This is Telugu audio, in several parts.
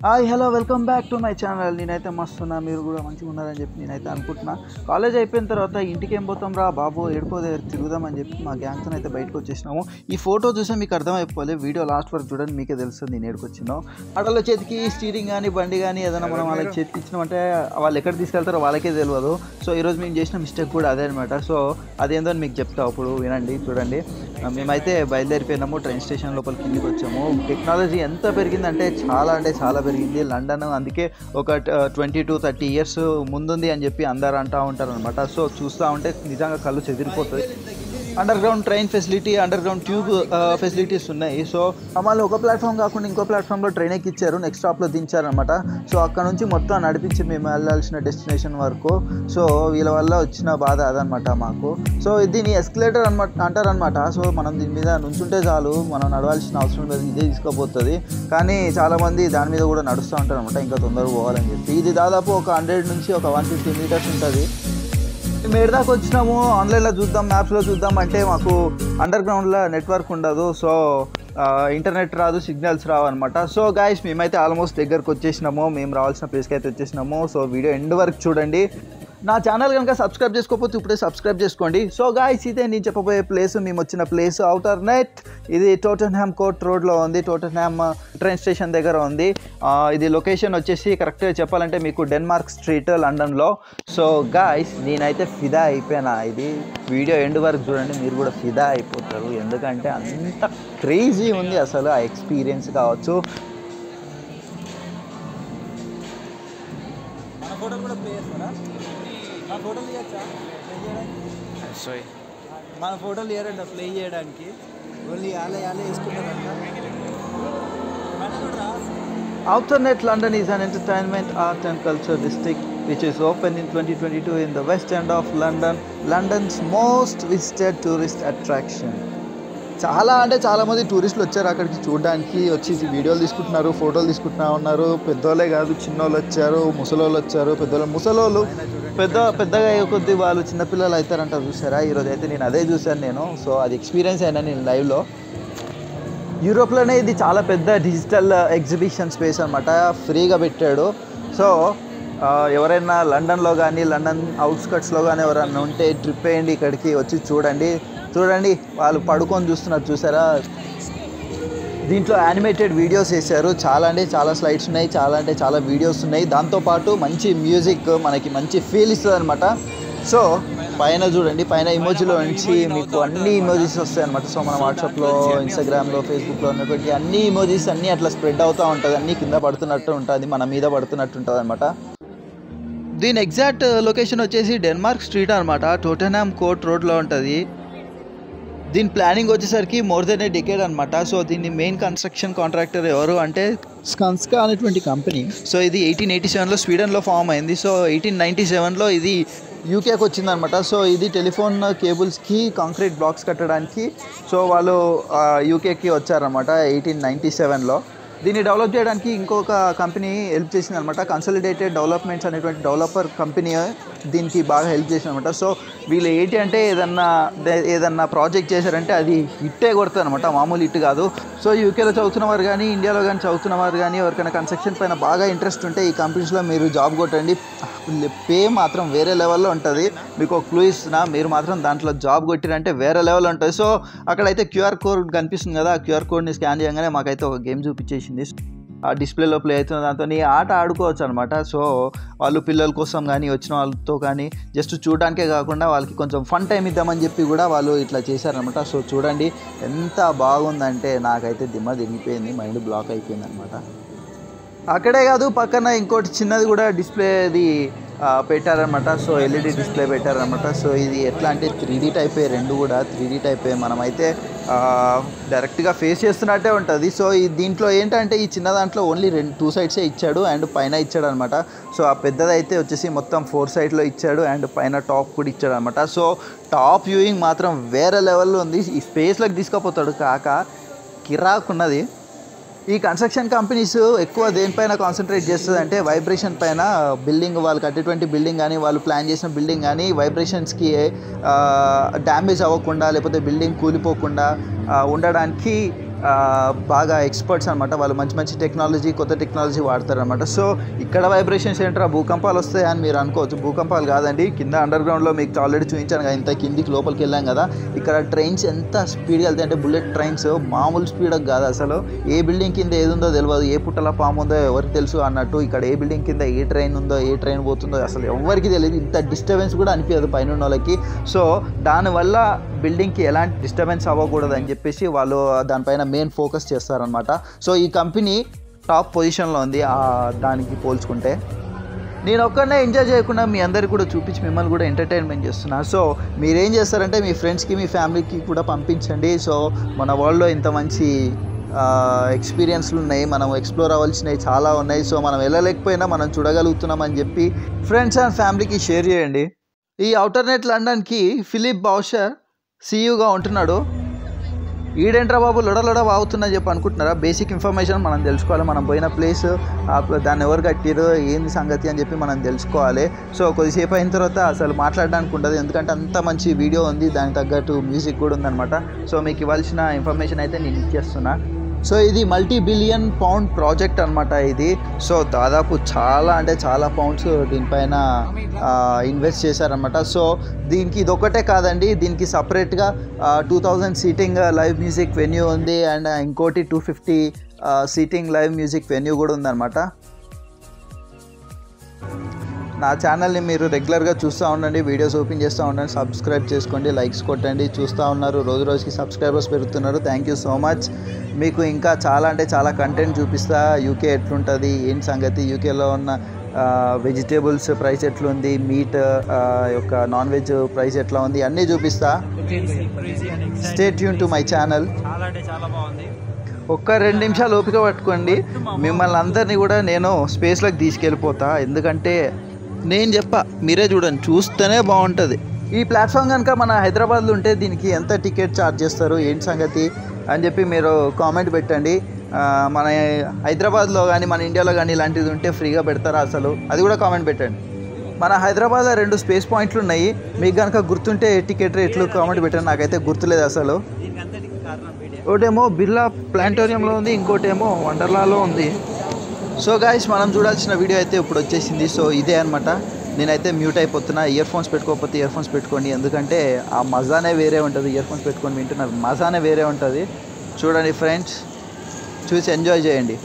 Hi hello welcome back to my channel నేనైతే మస్తున్నా మీరు కూడా మంచిగా ఉన్నారని చెప్పి నేనైతే అనుకుంటున్నా కాలేజ్ అయిపోయిన తర్వాత ఇంటికి ఏం పోతాం రా బాబు ఏడుకో దగ్గర తిరుగుదామని చెప్పి మా గ్యాంగ్తో అయితే బయటకు వచ్చేసినాము ఈ ఫోటో చూస్తే మీకు అర్థమైపోలే వీడియో లాస్ట్ వరకు చూడండి మీకే తెలుస్తుంది నేను ఏడుకొచ్చినాం ఆటోల చేతికి స్టీరింగ్ కానీ బండి కానీ ఏదైనా మనం వాళ్ళకి చేతికి ఇచ్చినామంటే వాళ్ళు ఎక్కడ తీసుకెళ్తారో వాళ్ళకే తెలియదు సో ఈరోజు మేము చేసిన మిస్టేక్ కూడా అదే అనమాట సో అదేందో అని మీకు చెప్తా అప్పుడు వినండి చూడండి ఆ, మేమైతే బయలుదేరిపోయినాము ట్రైన్ స్టేషన్ లోపల కిందికి వచ్చాము టెక్నాలజీ ఎంత పెరిగిందంటే చాలా అంటే చాలా పెరిగింది లండన్ అందుకే ఒక ట్వంటీ టు థర్టీ ఇయర్స్ ముందుంది అని చెప్పి అందరు అంటూ ఉంటారు అనమాట సో చూస్తూ ఉంటే నిజంగా కళ్ళు చెదిరిపోతుంది underground train facility underground tube facilities ఉన్నాయి సో మళ్ళీ ఒక ప్లాట్ఫామ్ కాకుండా ఇంకో ప్లాట్ఫామ్లో ట్రైన్ ఎక్కిచ్చారు నెక్స్ట్ స్టాప్లో దించారనమాట సో అక్కడ నుంచి మొత్తం నడిపించి మేము వెళ్ళాల్సిన డెస్టినేషన్ వరకు సో వీళ్ళ వల్ల వచ్చిన బాధ అదనమాట మాకు సో దీన్ని ఎస్కలేటర్ అనమాట అంటారనమాట సో మనం దీని మీద నుంచుంటే చాలు మనం నడవాల్సిన అవసరం లేదు ఇదే తీసుకోపోతుంది కానీ చాలామంది దాని మీద కూడా నడుస్తూ ఉంటారు అనమాట ఇంకా తొందరగా పోవాలని చెప్పి ఇది దాదాపు ఒక హండ్రెడ్ నుంచి ఒక వన్ ఫిఫ్టీ మీటర్స్ ఉంటుంది మేము ఏడు దాకా వచ్చినాము ఆన్లైన్లో చూద్దాం మ్యాప్స్లో చూద్దాం అంటే మాకు అండర్ గ్రౌండ్లో నెట్వర్క్ ఉండదు సో ఆ, ఇంటర్నెట్ రాదు సిగ్నల్స్ రావు అనమాట సో గాయస్ మేమైతే ఆల్మోస్ట్ దగ్గరకు వచ్చేసినాము మేము రావాల్సిన ప్లేస్కి అయితే వచ్చేసినాము సో వీడియో ఎండ్ వరకు చూడండి నా ఛానల్ కనుక సబ్స్క్రైబ్ చేసుకోకపోతే ఇప్పుడే సబ్స్క్రైబ్ చేసుకోండి సో గాయస్ ఇదే నేను చెప్పబోయే ప్లేస్ మేము వచ్చిన ప్లేస్ అవుటర్ నెట్ ఇది టోటన్ హ్యామ్ కోర్ట్ రోడ్లో ఉంది టోటన్ హ్యామ్ ట్రైన్ స్టేషన్ దగ్గర ఉంది ఆ, ఇది లొకేషన్ వచ్చేసి కరెక్ట్గా చెప్పాలంటే మీకు డెన్మార్క్ స్ట్రీట్ లండన్లో సో గాయస్ నేనైతే ఫిదా అయిపోయినా ఇది వీడియో ఎండ్ వరకు చూడండి మీరు కూడా ఫిదా అయిపోతారు ఎందుకంటే అంత క్రేజీ ఉంది అసలు ఆ ఎక్స్పీరియన్స్ కావచ్చు మన ఫోటోలు కూడా ప్లే చేస్తారా మన ఫోటోలు తీయచ్చా ప్లే చేయడానికి సారీ మన ఫోటోలు తీయరంట ప్లే చేయడానికి ఓన్లీ ఆలే ఆలే వేసుకుంటారంట మన కూడా Outernet London is an entertainment, art and culture district which is opened in 2022 in the west end of London, London's most visited tourist attraction. చాలా అంటే చాలా మంది టూరిస్టులు వచ్చారు అక్కడికి చూడడానికి వచ్చి వీడియోలు తీసుకుంటున్నారు ఫోటోలు తీసుకుంటున్నా ఉన్నారు పెద్దోళ్ళే కాదు చిన్నోళ్ళు వచ్చారు ముసలోళ్ళు వచ్చారు పెద్దోళ్ళు ముసలోళ్ళు పెద్ద పెద్దగా అయ్యే కొద్దీ వాళ్ళు చిన్నపిల్లలు అవుతారంట చూసారా ఈరోజు అయితే నేను అదే చూశాను నేను సో అది ఎక్స్పీరియన్స్ అయినా నేను లైవ్లో యూరోప్లోనే ఇది చాలా పెద్ద డిజిటల్ ఎగ్జిబిషన్ స్పేస్ అనమాట ఫ్రీగా పెట్టాడు సో ఆ, ఎవరైనా లండన్లో కానీ లండన్ అవుట్స్కట్స్లో కానీ ఎవరైనా ఉంటే ట్రిప్ వేయండి ఇక్కడికి వచ్చి చూడండి చూడండి వాళ్ళు పడుకొని చూస్తున్నారు చూసారా దీంట్లో యానిమేటెడ్ వీడియోస్ వేశారు చాలా అంటే చాలా స్లైడ్స్ ఉన్నాయి చాలా అంటే చాలా వీడియోస్ ఉన్నాయి దాంతోపాటు మంచి మ్యూజిక్ మనకి మంచి ఫీల్ ఇస్తుంది అనమాట సో పైన చూడండి పైన ఇమోజీలో నుంచి మీకు అన్ని ఇమోజీస్ వస్తాయి అనమాట సో మన వాట్సాప్లో ఇన్స్టాగ్రామ్లో ఫేస్బుక్లో ఉన్నటువంటి అన్ని ఇమోజీస్ అన్నీ అట్లా స్ప్రెడ్ అవుతూ ఉంటుంది అన్నీ కింద పడుతున్నట్టు ఉంటుంది మన మీద పడుతున్నట్టు ఉంటుంది అనమాట దీని ఎగ్జాక్ట్ లొకేషన్ వచ్చేసి డెన్మార్క్ స్ట్రీట్ అనమాట టోటెనామ్ కోర్ట్ రోడ్లో ఉంటుంది దీని ప్లానింగ్ వచ్చేసరికి మోర్ దెన్ ఏ డికేడ్ అనమాట సో దీన్ని మెయిన్ కన్స్ట్రక్షన్ కాంట్రాక్టర్ ఎవరు అంటే స్కన్స్కా అనేటువంటి కంపెనీ సో ఇది ఎయిటీన్ ఎయిటీ సెవెన్లో స్వీడన్లో ఫామ్ అయింది సో ఎయిటీన్ నైంటీ సెవెన్లో ఇది యూకేకి వచ్చిందనమాట సో ఇది టెలిఫోన్ కేబుల్స్కి కాంక్రీట్ బ్లాక్స్ కట్టడానికి సో వాళ్ళు యూకేకి వచ్చారనమాట ఎయిటీన్ నైంటీ సెవెన్లో దీన్ని డెవలప్ చేయడానికి ఇంకొక కంపెనీ హెల్ప్ చేసింది అనమాట కన్సలిడేటెడ్ డెవలప్మెంట్స్ అనేటువంటి డెవలపర్ కంపెనీ దీనికి బాగా హెల్ప్ చేసింది అనమాట సో వీళ్ళు ఏంటి అంటే ఏదన్నా దే- ఏదన్నా ప్రాజెక్ట్ చేశారంటే అది హిట్టే కొడుతుంది అనమాట మామూలు హిట్ కాదు సో యూకేలో చదువుతున్న వారు కానీ ఇండియాలో కానీ చదువుతున్న వారు కానీ ఎవరికైనా కన్స్ట్రక్షన్ పైన బాగా ఇంట్రెస్ట్ ఉంటే ఈ కంపెనీస్లో మీరు జాబ్ కొట్టండి పే మాత్రం వేరే లెవెల్లో ఉంటుంది మీకు ఒక క్లూ ఇస్తున్నా మీరు మాత్రం దాంట్లో జాబ్ కొట్టిరంటే వేరే లెవెల్ ఉంటుంది సో అక్కడైతే క్యూఆర్ కోడ్ కనిపిస్తుంది కదా ఆ క్యూఆర్ కోడ్ని స్కాన్ చేయగానే మాకైతే ఒక గేమ్ చూపించేసింది ఆ డిస్ప్లేలో ప్లే అవుతున్న దాంతో ఈ ఆట ఆడుకోవచ్చు అనమాట సో వాళ్ళు పిల్లల కోసం కానీ వచ్చిన వాళ్ళతో కానీ జస్ట్ చూడడానికే కాకుండా వాళ్ళకి కొంచెం ఫన్ టైం ఇద్దామని చెప్పి కూడా వాళ్ళు ఇట్లా చేశారనమాట సో చూడండి ఎంత బాగుందంటే నాకైతే దిమ్మ తిరిగిపోయింది మైండ్ బ్లాక్ అయిపోయింది అనమాట అక్కడే కాదు పక్కన ఇంకోటి చిన్నది కూడా డిస్ప్లేది ఆ, పెట్టారనమాట సో ఎల్ఈడి డిస్ప్లే పెట్టారనమాట సో ఇది ఎట్లా అంటే త్రీ డీ టైపే రెండు కూడా త్రీ డీ టైపే మనమైతే ఆ, డైరెక్ట్గా ఫేస్ చేస్తున్నట్టే ఉంటుంది సో ఈ దీంట్లో ఏంటంటే ఈ చిన్న దాంట్లో ఓన్లీ రెండు టూ సైడ్సే ఇచ్చాడు అండ్ పైన ఇచ్చాడు అనమాట సో ఆ పెద్దదైతే వచ్చేసి మొత్తం ఫోర్ సైడ్లో ఇచ్చాడు అండ్ పైన టాప్ కూడా ఇచ్చాడు అనమాట సో టాప్ వ్యూయింగ్ మాత్రం వేరే లెవెల్లో ఉంది ఈ స్పేస్లోకి తీసుకుపోతాడు కాక కిరాకున్నది ఈ కన్స్ట్రక్షన్ కంపెనీస్ ఎక్కువ దేనిపైన కాన్సన్ట్రేట్ చేస్తుంది అంటే వైబ్రేషన్ పైన బిల్డింగ్ వాళ్ళు కట్టేటువంటి బిల్డింగ్ కానీ వాళ్ళు ప్లాన్ చేసిన బిల్డింగ్ కానీ వైబ్రేషన్స్కి డ్యామేజ్ అవ్వకుండా లేకపోతే బిల్డింగ్ కూలిపోకుండా ఆ, ఉండడానికి ఆ, బాగా ఎక్స్పర్ట్స్ అనమాట వాళ్ళు మంచి మంచి టెక్నాలజీ కొత్త టెక్నాలజీ వాడతారనమాట సో ఇక్కడ వైబ్రేషన్ సెంటర్ భూకంపాలు వస్తాయి అని మీరు అనుకోవచ్చు భూకంపాలు కాదండి కింద అండర్ గ్రౌండ్లో మీకు ఆల్రెడీ చూపించాను కదా ఇంత కిందికి లోపలికి వెళ్ళాం కదా ఇక్కడ ట్రైన్స్ ఎంత స్పీడ్గా వెళ్తాయి అంటే బుల్లెట్ ట్రైన్స్ మామూలు స్పీడ్ కాదు అసలు ఏ బిల్డింగ్ కింద ఏది ఉందో తెలియదు ఏ పుట్టల పాము ఉందో ఎవరికి తెలుసు అన్నట్టు ఇక్కడ ఏ బిల్డింగ్ కింద ఏ ట్రైన్ ఉందో ఏ ట్రైన్ పోతుందో అసలు ఎవరికి తెలియదు ఇంత డిస్టర్బెన్స్ కూడా అనిపించదు పైన ఉన్న వాళ్ళకి సో దానివల్ల బిల్డింగ్కి ఎలాంటి డిస్టర్బెన్స్ అవ్వకూడదు అని చెప్పేసి వాళ్ళు దానిపైన మెయిన్ ఫోకస్ చేస్తారనమాట సో ఈ కంపెనీ టాప్ పొజిషన్లో ఉంది ఆ దానికి పోల్చుకుంటే నేను ఒక్కడనే ఎంజాయ్ చేయకుండా మీ అందరికి కూడా చూపించి మిమ్మల్ని కూడా ఎంటర్టైన్మెంట్ చేస్తున్నా సో మీరేం చేస్తారంటే మీ ఫ్రెండ్స్కి మీ ఫ్యామిలీకి కూడా పంపించండి సో మన వరల్డ్లో ఇంత మంచి ఎక్స్పీరియన్స్లు ఉన్నాయి మనం ఎక్స్ప్లోర్ అవ్వాల్సినవి చాలా ఉన్నాయి సో మనం వెళ్ళలేకపోయినా మనం చూడగలుగుతున్నాం అని చెప్పి ఫ్రెండ్స్ అండ్ ఫ్యామిలీకి షేర్ చేయండి ఈ అవుటర్నేట్ లండన్కి ఫిలిప్ బౌషర్ సీఈగా ఉంటున్నాడు ఈడేంట్రా బాబు లొడ లొడ వాగుతున్నా చెప్పి అనుకుంటున్నారా బేసిక్ ఇన్ఫర్మేషన్ మనం తెలుసుకోవాలి మనం పోయిన ప్లేస్ దాన్ని ఎవరు కట్టిరు ఏంది సంగతి అని చెప్పి మనం తెలుసుకోవాలి సో కొద్దిసేపు అయిన తర్వాత అసలు మాట్లాడడానికి ఉండదు ఎందుకంటే అంత మంచి వీడియో ఉంది దానికి తగ్గట్టు మ్యూజిక్ కూడా ఉందన్నమాట సో మీకు ఇవ్వాల్సిన ఇన్ఫర్మేషన్ అయితే నేను ఇచ్చేస్తున్నా సో ఇది మల్టీ బిలియన్ పౌండ్ ప్రాజెక్ట్ అనమాట ఇది సో దాదాపు చాలా అంటే చాలా పౌండ్స్ దీనిపైన ఇన్వెస్ట్ చేశారనమాట సో దీనికి ఇదొక్కటే కాదండి దీనికి సపరేట్గా two thousand seating live music venue ఉంది అండ్ ఇంకోటి two fifty seating live music venue కూడా ఉందన్నమాట నా ఛానల్ని మీరు రెగ్యులర్గా చూస్తూ ఉండండి వీడియోస్ ఓపెన్ చేస్తూ ఉండండి సబ్స్క్రైబ్ చేసుకోండి లైక్స్ కొట్టండి చూస్తూ ఉన్నారు రోజు రోజుకి సబ్స్క్రైబర్స్ పెరుగుతున్నారు థ్యాంక్ యూ సో మచ్ మీకు ఇంకా చాలా అంటే చాలా కంటెంట్ చూపిస్తా యూకే ఎట్లుంటుంది ఏం సంగతి యూకేలో ఉన్న వెజిటేబుల్స్ ప్రైస్ ఎట్లుంది మీట్ యొక్క నాన్ వెజ్ ప్రైస్ ఎట్లా ఉంది అన్నీ చూపిస్తా stay tuned to my channel చాలా అంటే చాలా బాగుంది ఒక్క రెండు నిమిషాలు ఓపిక పట్టుకోండి మిమ్మల్ని అందరినీ కూడా నేను స్పేస్లోకి తీసుకెళ్ళిపోతా ఎందుకంటే నేను చెప్పా మీరే చూడండి చూస్తేనే బాగుంటుంది ఈ ప్లాట్ఫామ్ కనుక మన హైదరాబాద్లో ఉంటే దీనికి ఎంత టికెట్ ఛార్జ్ చేస్తారు ఏంటి సంగతి అని చెప్పి మీరు కామెంట్ పెట్టండి ఆ, మన హైదరాబాద్లో కానీ మన ఇండియాలో కానీ ఇలాంటిది ఉంటే ఫ్రీగా పెడతారా అసలు అది కూడా కామెంట్ పెట్టండి మన హైదరాబాద్లో రెండు స్పేస్ పాయింట్లు ఉన్నాయి మీకు కనుక గుర్తుంటే టికెట్ రేట్లు కామెంట్ పెట్టండి నాకైతే గుర్తులేదు అసలు దీనికి అంతటికి కారణం మీడియా ఒకటేమో బిర్లా ప్లాంటోరియంలో ఉంది ఇంకోటేమో వండర్లాలో ఉంది సో గాయస్ మనం చూడాల్సిన వీడియో అయితే ఇప్పుడు వచ్చేసింది సో ఇదే అనమాట నేనైతే మ్యూట్ అయిపోతున్నా ఇయర్ ఫోన్స్ పెట్టుకోకపోతే ఇయర్ ఫోన్స్ పెట్టుకోండి ఎందుకంటే ఆ మజానే వేరే ఉంటుంది ఇయర్ ఫోన్స్ పెట్టుకొని వింటున్నారు మజానే వేరే ఉంటుంది చూడండి ఫ్రెండ్స్ చూసి ఎంజాయ్ చేయండి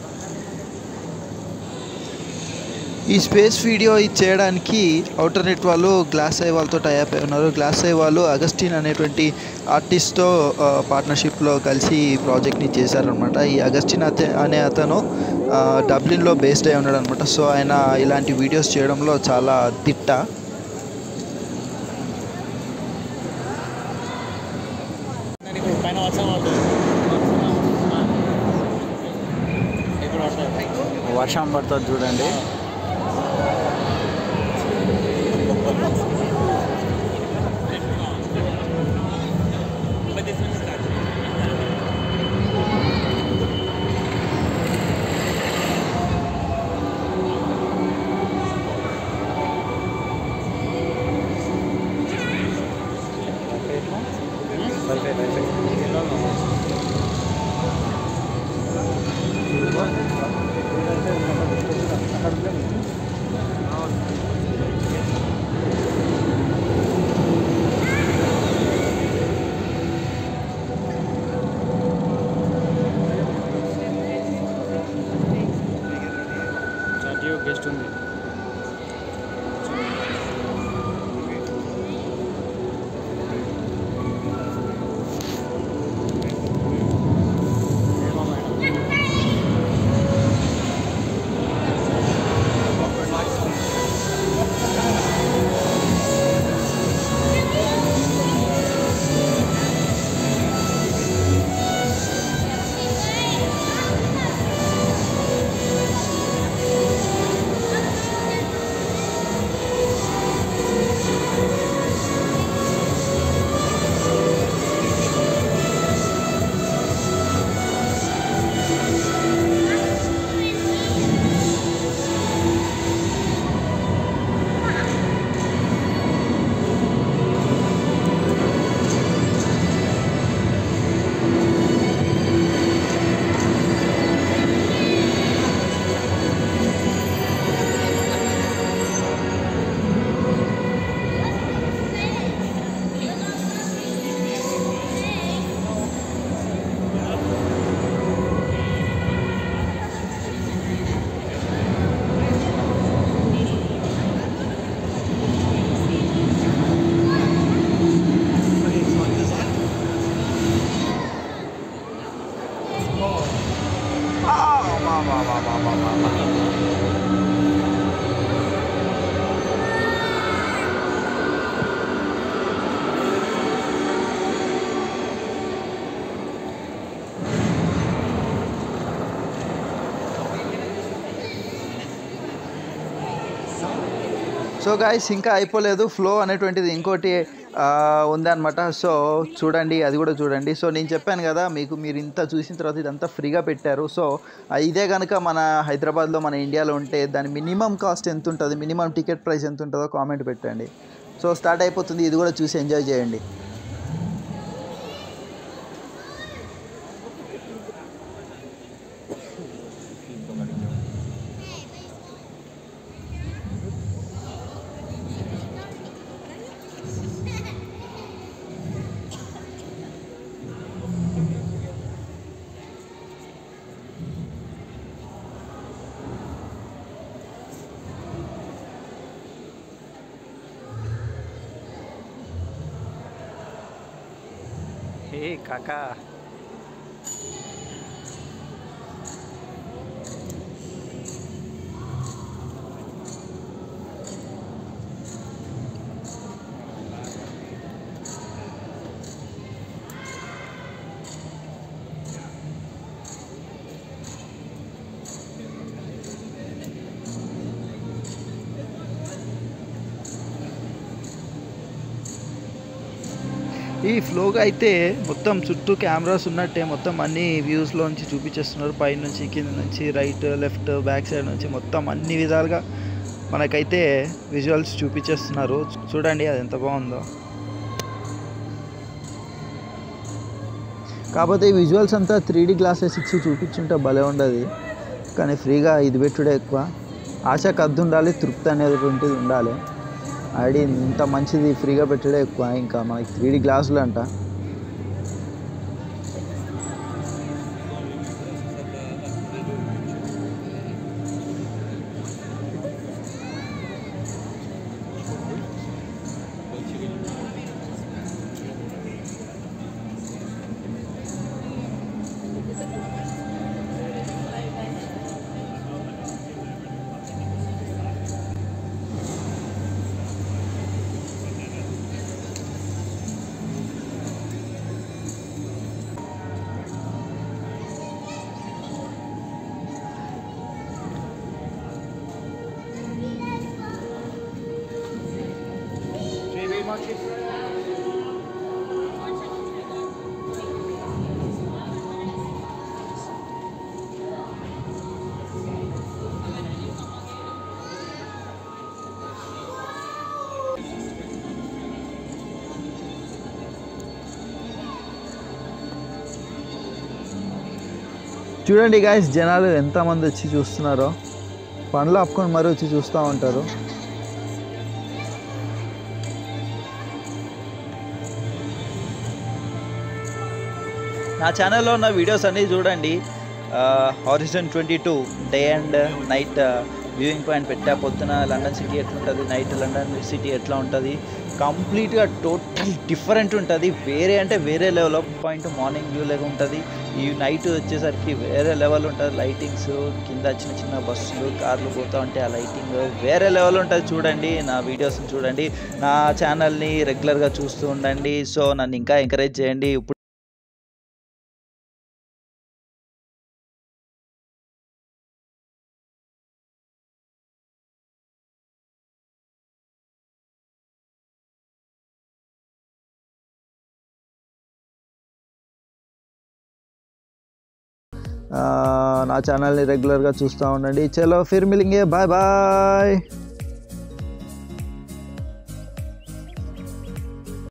ఈ స్పేస్ వీడియో ఇది చేయడానికి అవుటర్నెట్ వాళ్ళు గ్లాస్ ఐ వాళ్ళతో టైప్ అయి ఉన్నారు గ్లాస్ ఐ వాళ్ళు అగస్టిన్ అనేటువంటి ఆర్టిస్ట్తో పార్ట్నర్షిప్లో కలిసి ఈ ప్రాజెక్ట్ని చేశారనమాట ఈ అగస్టిన్ అతే అనే అతను ఆ, డబ్లిన్లో బేస్డ్ అయి ఉన్నాడు అనమాట సో ఆయన ఇలాంటి వీడియోస్ చేయడంలో చాలా తిట్ట పైన వర్షం పడుతుంది ఇప్పుడు వర్షం వర్షం పడుతుంది చూడండి గెస్ట్ ఉంది Thank సో గాయస్ ఇంకా అయిపోలేదు ఫ్లో అనేటువంటిది ఇంకోటి ఆ, ఉందన్నమాట సో చూడండి అది కూడా చూడండి సో నేను చెప్పాను కదా మీకు మీరు ఇంత చూసిన తర్వాత ఇదంతా ఫ్రీగా పెట్టారు సో ఆ, ఇదే కనుక మన హైదరాబాద్లో మన ఇండియాలో ఉంటే దాని మినిమం కాస్ట్ ఎంత ఉంటుంది మినిమం టికెట్ ప్రైస్ ఎంత ఉంటుందో కామెంట్ పెట్టండి సో స్టార్ట్ అయిపోతుంది ఇది కూడా చూసి ఎంజాయ్ చేయండి హే కాకా ఈ ఫ్లోగా అయితే మొత్తం చుట్టూ కెమెరాస్ ఉన్నట్టే మొత్తం అన్ని వ్యూస్లోంచి చూపించేస్తున్నారు పైన నుంచి కింద నుంచి రైట్ లెఫ్ట్ బ్యాక్ సైడ్ నుంచి మొత్తం అన్ని విధాలుగా మనకైతే విజువల్స్ చూపించేస్తున్నారు చూడండి అది ఎంత బాగుందో కాకపోతే ఈ విజువల్స్ అంతా త్రీ డీ గ్లాసెస్ ఇచ్చి చూపించుంటే భలే ఉండదు కానీ ఫ్రీగా ఇది పెట్టుడే ఎక్కువ ఆశకు అద్దు ఉండాలి తృప్తి అనేటువంటిది ఉండాలి ఆడి ఇంత మంచిది ఫ్రీగా పెట్టడే ఎక్కువ ఇంకా మనకి త్రీ డీ గ్లాసులు అంట చూడండి గాయస్ జనాలు ఎంతమంది వచ్చి చూస్తున్నారో పనులు ఆపుకొని మరీ వచ్చి చూస్తూ ఉంటారు నా ఛానల్లో ఉన్న వీడియోస్ అన్నీ చూడండి Horizon twenty two day and night viewing point పెట్టా పొద్దున లండన్ సిటీ ఎట్లుంటుంది నైట్ లండన్ సిటీ ఎట్లా ఉంటుంది కంప్లీట్గా టోటల్ డిఫరెంట్ ఉంటుంది వేరే అంటే వేరే level of point morning view లాగా ఉంటుంది ఈ నైట్ వచ్చేసరికి వేరే లెవెల్ ఉంటుంది లైటింగ్స్ కింద చిన్న చిన్న బస్సులు కార్లు పోతూ ఉంటే ఆ లైటింగ్ వేరే లెవెల్ ఉంటుంది చూడండి నా వీడియోస్ చూడండి నా ఛానల్ని రెగ్యులర్గా చూస్తూ ఉండండి సో నన్ను ఇంకా ఎంకరేజ్ చేయండి ఇప్పుడు ఆ, నా ఛానల్ని రెగ్యులర్గా చూస్తూ ఉండండి చలో ఫిర్ మిలింగే బాయ్ బాయ్